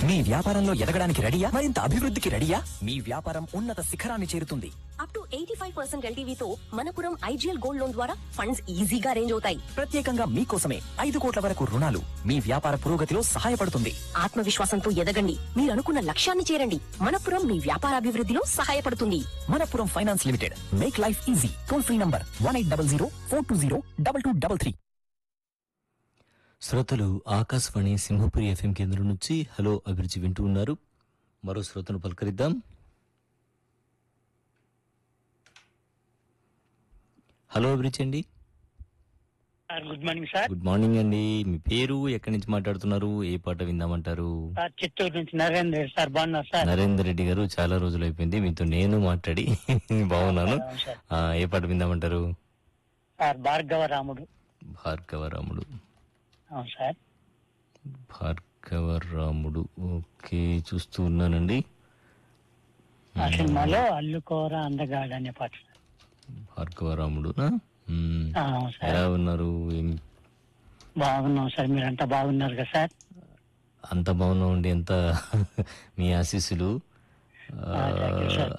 మీ వ్యాపారంలో ఎదగడానికి రెడీయా మరింత అభివృద్ధికి రెడీయా మీ వ్యాపారం ఉన్నత శిఖరాన్ని చేరుతుంది up to eighty five percent ఎల్టీవీతో మనపురం ఐజీఎల్ గోల్డ్ లోన్ ద్వారా ఫండ్స్ ఈజీగా అరేంజ్ అవుతాయి ప్రత్యేకంగా మీకోసమే ఐదు కోట్ల వరకు రుణాలు మీ వ్యాపార పురోగతిలో సహాయపడుతుంది ఆత్మవిశ్వాసంతో ఎదగండి మీరు అనుకున్న లక్ష్యాన్ని చేరండి మనపురం మీ వ్యాపారాభివృద్ధిలో సహాయపడుతుంది Manappuram finance limited make life easy toll free number one eight double zero four two zero double two double three శ్రోతలు ఆకాశవాణి సింహపురి ఎఫ్ఎం కేంద్రం నుంచి హలో అభిరుచి వింటూ ఉన్నారు మరో శ్రోతను పలకరిద్దాం హలో అభిరుచి అండి sir good morning sir good morning అండి మీ పేరు ఎక్కడి నుంచి మాట్లాడుతున్నారు ఏ పాట విందామంటారు సార్ చిత్తూరు నుంచి నరేంద్ర సార్ బాగున్నారు సార్ నరేందర్ రెడ్డి గారు చాలా రోజులు అయిపోయింది మీతో నేను మాట్లాడి బాగున్నాను అవును సార్. ఆ, ఏ పాట విందామంటారు సార్ భార్గవ రాముడు భార్గవరాముడు అవును సార్ భార్గవరాముడు ఓకే చూస్తూ ఉన్నానండి ఆ సినిమాలో అల్లుకోర అందగాడు అనే పాట సార్. భార్గవరాముడు మ్మ్. ఆ, అవును సార్ ఎలా ఉన్నారు ఏం బాగున్నాం సార్ మీరంతా బాగున్నారు కదా సార్ అంత బాగున్నాం అండి ఎంత మీ ఆశీస్సులు ఆ, thank you, sir.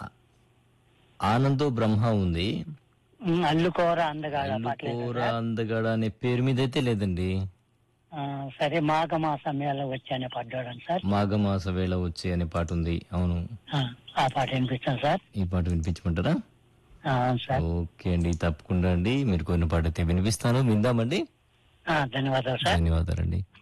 ఆనందో బ్రహ్మ ఉంది ఉమ్, అల్లుకోర అందగాడు ఆ పాట లేదా కూర సార్? అందగాడ అనే పేరు మీద అయితే లేదండి ఆ, సరే మాఘ మాసమేళ వచ్చానే పడ్డాడు సార్ మాఘమాస వేళ వచ్చే అనే పాట ఉంది అవును ఆ, ఆ పాట వినిపిస్తాను సార్ ఈ పాట వినిపించమంటారా ఆ, అవును సార్ ఓకే అండి తప్పకుండా అండి మీరు కొన్ని పాట అయితే వినిపిస్తాను విందామండి ఆ, ధన్యవాదాలు సార్ ధన్యవాదాలండి